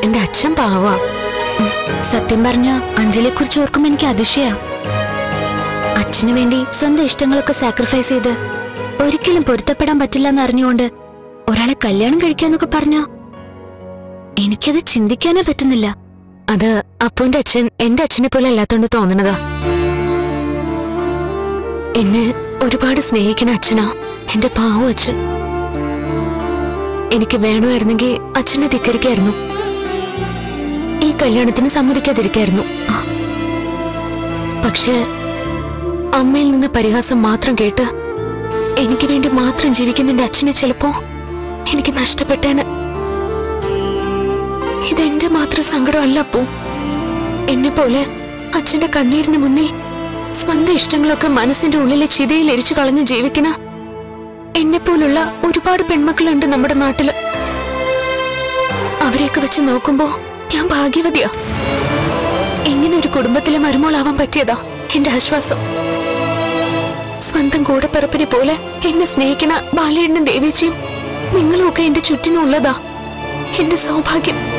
എന്റെ അച്ഛൻ പാവാ സത്യം പറഞ്ഞ അഞ്ജലിയെ കുറിച്ച് ഓർക്കുമ്പോ എനിക്ക് അതിശയ അച്ഛന് വേണ്ടി സ്വന്തം ഇഷ്ടങ്ങളൊക്കെ സാക്രിഫൈസ് ചെയ്ത് ഒരിക്കലും പൊരുത്തപ്പെടാൻ പറ്റില്ല എന്ന് അറിഞ്ഞുകൊണ്ട് ഒരാളെ കല്യാണം കഴിക്കാന്നൊക്കെ പറഞ്ഞ എനിക്കത് ചിന്തിക്കാനേ പറ്റുന്നില്ല അത് അപ്പുവിന്റെ അച്ഛൻ എന്റെ അച്ഛനെ പോലെ അല്ലാത്തോണ്ട് തോന്നണതാ എന്നെ ഒരുപാട് സ്നേഹിക്കണ അച്ഛനാ എന്റെ പാവം അച്ഛൻ എനിക്ക് വേണമായിരുന്നെങ്കിൽ അച്ഛനെ ധിക്കരിക്കായിരുന്നു ഈ കല്യാണത്തിന് സമ്മതിക്കാതിരിക്കായിരുന്നു പക്ഷേ അമ്മയിൽ നിന്ന് പരിഹാസം മാത്രം കേട്ട് എനിക്ക് വേണ്ടി മാത്രം ജീവിക്കുന്ന എന്റെ അച്ഛനെ ചിലപ്പോ എനിക്ക് നഷ്ടപ്പെട്ടേന് ഇതെന്റെ മാത്രം സങ്കടമല്ല അപ്പു എന്നെ പോലെ അച്ഛന്റെ കണ്ണീരിന് മുന്നിൽ സ്വന്തം ഇഷ്ടങ്ങളൊക്കെ മനസ്സിന്റെ ഉള്ളിലെ ചിതയിൽ എരിച്ചു കളഞ്ഞ് ജീവിക്കുന്ന എന്നെ പോലുള്ള ഒരുപാട് പെൺമക്കളുണ്ട് നമ്മുടെ നാട്ടില് അവരെയൊക്കെ വെച്ച് നോക്കുമ്പോ ഞാൻ ഭാഗ്യവതിയാ ഇങ്ങനെ ഒരു കുടുംബത്തിലെ മരുമോളാവാൻ പറ്റിയതാ എന്റെ ആശ്വാസം സ്വന്തം കൂടപ്പിറപ്പിനെ പോലെ എന്നെ സ്നേഹിക്കണ ബാലേണ്ണൻ ദേവേച്ചിയും നിങ്ങളും ഒക്കെ എന്റെ ചുറ്റിനുള്ളതാ എന്റെ സൗഭാഗ്യം